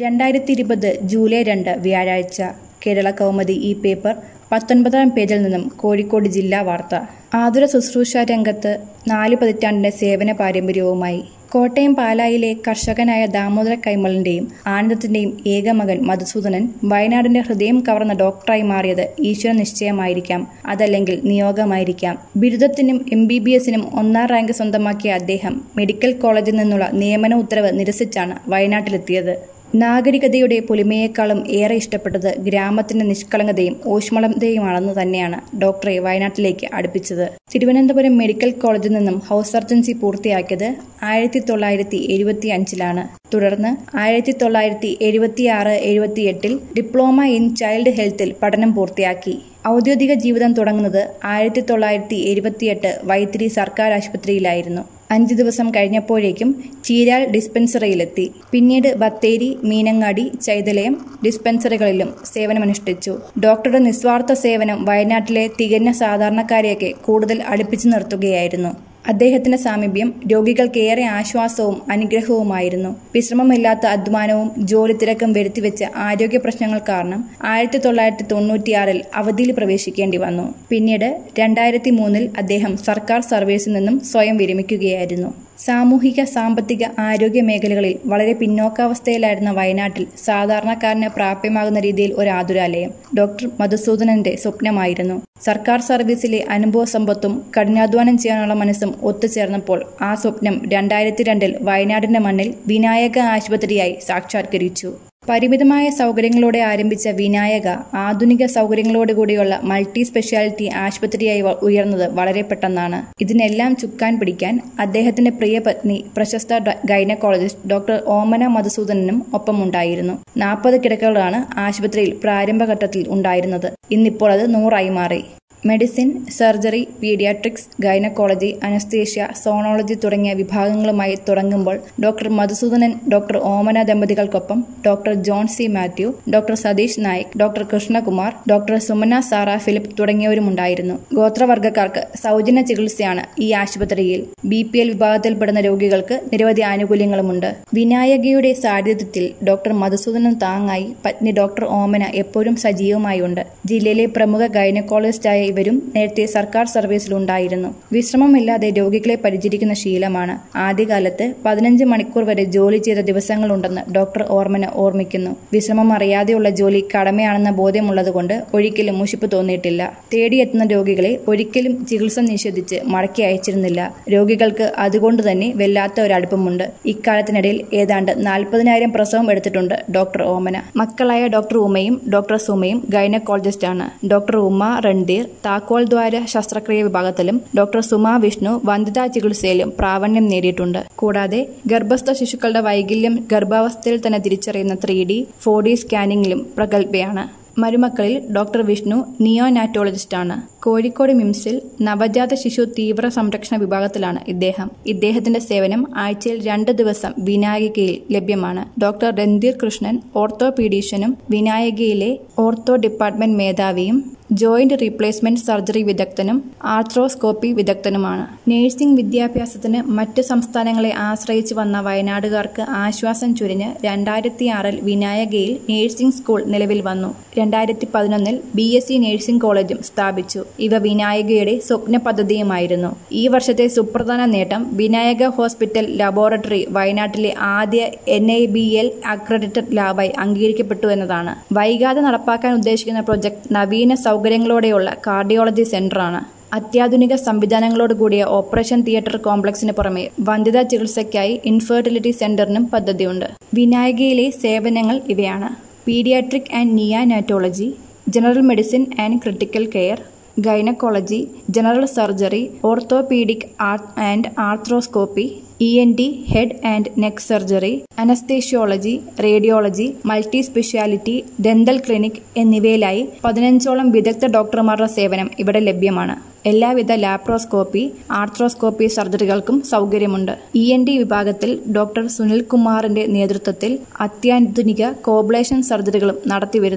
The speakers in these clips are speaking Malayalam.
രണ്ടായിരത്തി ഇരുപത് ജൂലൈ രണ്ട് വ്യാഴാഴ്ച കേരള കൗമുദി ഈ പേപ്പർ പത്തൊൻപതാം പേജിൽ നിന്നും കോഴിക്കോട് ജില്ലാ വാർത്ത ആതുര ശുശ്രൂഷ രംഗത്ത് നാല് പതിറ്റാണ്ടിന്റെ സേവന പാരമ്പര്യവുമായി കോട്ടയം പാലായിലെ കർഷകനായ ദാമോദര കൈമളിന്റെയും ആനന്ദത്തിന്റെയും ഏകമകൻ മധുസൂദനൻ വയനാടിന്റെ ഹൃദയം കവർന്ന ഡോക്ടറായി മാറിയത് ഈശ്വര നിശ്ചയമായിരിക്കാം അതല്ലെങ്കിൽ നിയോഗമായിരിക്കാം ബിരുദത്തിനും എം ബി ബി എസിനും ഒന്നാം റാങ്ക് സ്വന്തമാക്കിയ അദ്ദേഹം മെഡിക്കൽ കോളേജിൽ നിന്നുള്ള നിയമന ഉത്തരവ് നിരസിച്ചാണ് വയനാട്ടിലെത്തിയത് നാഗരികതയുടെ പൊലിമയേക്കാളും ഏറെ ഇഷ്ടപ്പെട്ടത് ഗ്രാമത്തിന്റെ നിഷ്കളങ്കതയും ഊഷ്മളതയുമാണെന്ന് തന്നെയാണ് ഡോക്ടറെ വയനാട്ടിലേക്ക് അടുപ്പിച്ചത് തിരുവനന്തപുരം മെഡിക്കൽ കോളേജിൽ നിന്നും ഹൗസ് സർജൻസി പൂർത്തിയാക്കിയത് ആയിരത്തി തൊള്ളായിരത്തി എഴുപത്തി അഞ്ചിലാണ് തുടർന്ന് ആയിരത്തി തൊള്ളായിരത്തി എഴുപത്തിയാറ് എഴുപത്തിയെട്ടിൽ ഡിപ്ലോമ ഇൻ ചൈൽഡ് ഹെൽത്തിൽ പഠനം പൂർത്തിയാക്കി ഔദ്യോഗിക ജീവിതം തുടങ്ങുന്നത് ആയിരത്തി തൊള്ളായിരത്തി എഴുപത്തിയെട്ട് വൈത്തിരി സർക്കാർ ആശുപത്രിയിലായിരുന്നു അഞ്ച് ദിവസം കഴിഞ്ഞപ്പോഴേക്കും ചീരാൽ ഡിസ്പെൻസറിയിലെത്തി പിന്നീട് ബത്തേരി മീനങ്ങാടി ചൈതലയം ഡിസ്പെൻസറികളിലും സേവനമനുഷ്ഠിച്ചു ഡോക്ടറുടെ നിസ്വാർത്ഥ സേവനം വയനാട്ടിലെ തികഞ്ഞ സാധാരണക്കാരെയൊക്കെ കൂടുതൽ അടുപ്പിച്ചു നിർത്തുകയായിരുന്നു അദ്ദേഹത്തിന്റെ സാമീപ്യം രോഗികൾക്കേറെ ആശ്വാസവും അനുഗ്രഹവുമായിരുന്നു വിശ്രമമില്ലാത്ത അധ്വാനവും ജോലി തിരക്കും വരുത്തിവെച്ച ആരോഗ്യ പ്രശ്നങ്ങൾ കാരണം ആയിരത്തി തൊള്ളായിരത്തി തൊണ്ണൂറ്റിയാറിൽ അവധിയിൽ പ്രവേശിക്കേണ്ടി വന്നു പിന്നീട് രണ്ടായിരത്തി മൂന്നിൽ അദ്ദേഹം സർക്കാർ സർവീസിൽ നിന്നും സ്വയം വിരമിക്കുകയായിരുന്നു സാമൂഹിക സാമ്പത്തിക ആരോഗ്യ മേഖലകളിൽ വളരെ പിന്നോക്കാവസ്ഥയിലായിരുന്ന വയനാട്ടിൽ സാധാരണക്കാരന് പ്രാപ്യമാകുന്ന രീതിയിൽ ഒരു ആതുരാലയം ഡോക്ടർ മധുസൂദനന്റെ സ്വപ്നമായിരുന്നു സർക്കാർ സർവീസിലെ അനുഭവ സമ്പത്തും കഠിനാധ്വാനം ചെയ്യാനുള്ള മനസ്സും ഒത്തുചേർന്നപ്പോൾ ആ സ്വപ്നം രണ്ടായിരത്തി രണ്ടിൽ വയനാടിന്റെ മണ്ണിൽ വിനായക ആശുപത്രിയായി സാക്ഷാത്കരിച്ചു പരിമിതമായ സൗകര്യങ്ങളോടെ ആരംഭിച്ച വിനായക ആധുനിക സൗകര്യങ്ങളോടുകൂടിയുള്ള മൾട്ടി സ്പെഷ്യാലിറ്റി ആശുപത്രിയായി ഉയർന്നത് വളരെ പെട്ടെന്നാണ് ഇതിനെല്ലാം ചുക്കാൻ പിടിക്കാൻ അദ്ദേഹത്തിന്റെ പ്രിയ പത്നി പ്രശസ്ത ഗൈനക്കോളജിസ്റ്റ് ഡോക്ടർ ഓമന മധുസൂദനനും ഒപ്പമുണ്ടായിരുന്നു നാൽപ്പത് കിടക്കകളാണ് ആശുപത്രിയിൽ പ്രാരംഭഘട്ടത്തിൽ ഉണ്ടായിരുന്നത് ഇന്നിപ്പോൾ അത് നൂറായി മാറി medicine surgery paediatrics gynaecology anaesthesia sonology തുടങ്ങിയ വിഭാഗങ്ങളുമായി തുടങ്ങുമ്പോൾ ഡോക്ടർ മധുസൂദനൻ ഡോക്ടർ ഓമന ദമ്പതികൾക്കൊപ്പം doctor John C Mathew doctor Satheesh Naik doctor Krishnakumar doctor Sumana Sara Philip തുടങ്ങിയവരുമുണ്ടായിരുന്നു ഗോത്രവർഗ്ഗക്കാർക്ക് സൗജന്യ ചികിത്സയാണ് ഈ ആശുപത്രിയിൽ ബി പി എൽ വിഭാഗത്തിൽപ്പെടുന്ന രോഗികൾക്ക് നിരവധി ആനുകൂല്യങ്ങളുമുണ്ട് വിനായകയുടെ സാന്നിധ്യത്തിൽ ഡോക്ടർ മധുസൂദനൻ താങ്ങായി പത്നി ഡോക്ടർ ഓമന എപ്പോഴും സജീവമായുണ്ട് ജില്ലയിലെ പ്രമുഖ ഗൈനക്കോളജിസ്റ്റായ ഇവരും നേരത്തെ സർക്കാർ സർവീസിലുണ്ടായിരുന്നു വിശ്രമമില്ലാതെ രോഗികളെ പരിചരിക്കുന്ന ശീലമാണ് ആദ്യകാലത്ത് പതിനഞ്ച് മണിക്കൂർ വരെ ജോലി ചെയ്ത ദിവസങ്ങളുണ്ടെന്ന് ഡോക്ടർ ഓർമ്മന ഓർമ്മിക്കുന്നു വിശ്രമം അറിയാതെയുള്ള ജോലി കടമയാണെന്ന ബോധ്യമുള്ളതുകൊണ്ട് ഒരിക്കലും മുഷിപ്പ് തോന്നിയിട്ടില്ല തേടിയെത്തുന്ന രോഗികളെ ഒരിക്കലും ചികിത്സ നിഷേധിച്ച് മടക്കി അയച്ചിരുന്നില്ല രോഗികൾക്ക് അതുകൊണ്ട് തന്നെ വല്ലാത്ത ഒരു അടുപ്പമുണ്ട് ഇക്കാലത്തിനിടയിൽ ഏതാണ്ട് നാൽപ്പതിനായിരം പ്രസവം എടുത്തിട്ടുണ്ട് ഡോക്ടർ ഓമന മക്കളായ ഡോക്ടർ ഉമയും ഡോക്ടർ സുമയും ഗൈനക്കോളജിസ്റ്റാണ് ഡോക്ടർ ഉമ റൺദീർ താക്കോൽ ദ്വാര ശസ്ത്രക്രിയ വിഭാഗത്തിലും ഡോക്ടർ സുമ വിഷ്ണു വന്ധ്യതാ ചികിത്സയിലും പ്രാവണ്യം നേടിയിട്ടുണ്ട് കൂടാതെ ഗർഭസ്ഥ ശിശുക്കളുടെ വൈകല്യം ഗർഭാവസ്ഥയിൽ തന്നെ തിരിച്ചറിയുന്ന ത്രീ ഡി ഫോർ ഡി സ്കാനിങ്ങിലും പ്രഗത്ഭയാണ് മരുമക്കളിൽ ഡോക്ടർ വിഷ്ണു നിയോനാറ്റോളജിസ്റ്റാണ് കോഴിക്കോട് മിംസിൽ നവജാത ശിശു തീവ്ര സംരക്ഷണ വിഭാഗത്തിലാണ് ഇദ്ദേഹം ഇദ്ദേഹത്തിന്റെ സേവനം ആഴ്ചയിൽ രണ്ട് ദിവസം വിനായകയിൽ ലഭ്യമാണ് ഡോക്ടർ രൺധീർ കൃഷ്ണൻ ഓർത്തോപീഡീഷ്യനും വിനായകയിലെ ഓർത്തോ ഡിപ്പാർട്ട്മെന്റ് മേധാവിയും ജോയിന്റ് റീപ്ലേസ്മെന്റ് സർജറി വിദഗ്ധനും ആർത്രോസ്കോപ്പി വിദഗ്ധനുമാണ് നഴ്സിംഗ് വിദ്യാഭ്യാസത്തിന് മറ്റ് സംസ്ഥാനങ്ങളെ ആശ്രയിച്ചു വന്ന വയനാടുകാർക്ക് ആശ്വാസം ചുരിഞ്ഞ് രണ്ടായിരത്തി ആറിൽ വിനായകയിൽ നഴ്സിംഗ് സ്കൂൾ നിലവിൽ വന്നു രണ്ടായിരത്തി പതിനൊന്നിൽ ബി എസ് സി നഴ്സിംഗ് കോളേജും സ്ഥാപിച്ചു ഇവ വിനായകയുടെ സ്വപ്ന പദ്ധതിയുമായിരുന്നു ഈ വർഷത്തെ സുപ്രധാന നേട്ടം വിനായക ഹോസ്പിറ്റൽ ലബോറട്ടറി വയനാട്ടിലെ ആദ്യ N A B L accredited ലാബായി അംഗീകരിക്കപ്പെട്ടു എന്നതാണ് വൈകാതെ നടപ്പാക്കാൻ ഉദ്ദേശിക്കുന്ന പ്രൊജക്ട് നവീന സൗകര്യങ്ങളോടെയുള്ള കാർഡിയോളജി സെന്ററാണ് അത്യാധുനിക സംവിധാനങ്ങളോട് കൂടിയ ഓപ്പറേഷൻ തിയേറ്റർ കോംപ്ലക്സിന് പുറമെ വന്ധ്യതാ ചികിത്സയ്ക്കായി ഇൻഫെർട്ടിലിറ്റി സെന്ററിനും പദ്ധതിയുണ്ട് വിനായകയിലെ സേവനങ്ങൾ ഇവയാണ് paediatric and neonatology general medicine and critical care gynaecology general surgery orthopaedic and arthroscopy E N T head and neck surgery anaesthesiology radiology multi speciality dental clinic എന്നിവയിലായി പതിനഞ്ചോളം വിദഗ്ധ ഡോക്ടർമാരുടെ സേവനം ഇവിടെ ലഭ്യമാണ് എല്ലാവിധ ലാപ്രോസ്കോപ്പി ആർത്രോസ്കോപ്പി സർജറികൾക്കും സൗകര്യമുണ്ട് ഇ എൻ ഡി വിഭാഗത്തിൽ ഡോക്ടർ സുനിൽ കുമാറിന്റെ നേതൃത്വത്തിൽ അത്യാധുനിക കോബ്ലേഷൻ സർജറികളും നടത്തിവരുന്നു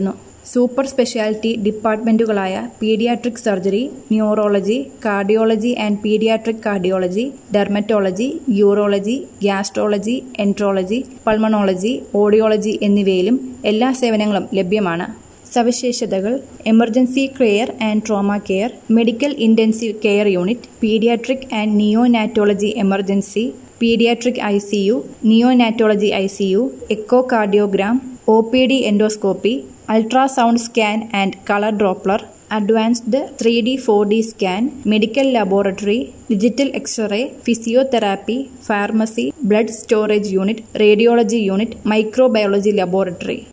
സൂപ്പർ സ്പെഷ്യാലിറ്റി ഡിപ്പാർട്ട്മെന്റുകളായ paediatric surgery neurology cardiology and paediatric cardiology dermatology urology gastroenterology pulmonology audiology എന്നിവയിലും എല്ലാ സേവനങ്ങളും ലഭ്യമാണ് സവിശേഷതകൾ emergency care and trauma care medical intensive care unit paediatric and neonatology emergency paediatric I C U neonatology I C U echocardiogram O P D endoscopy ultrasound scan and colour doppler advanced three D four D scan medical laboratory digital x ray physiotherapy pharmacy blood storage unit radiology unit microbiology laboratory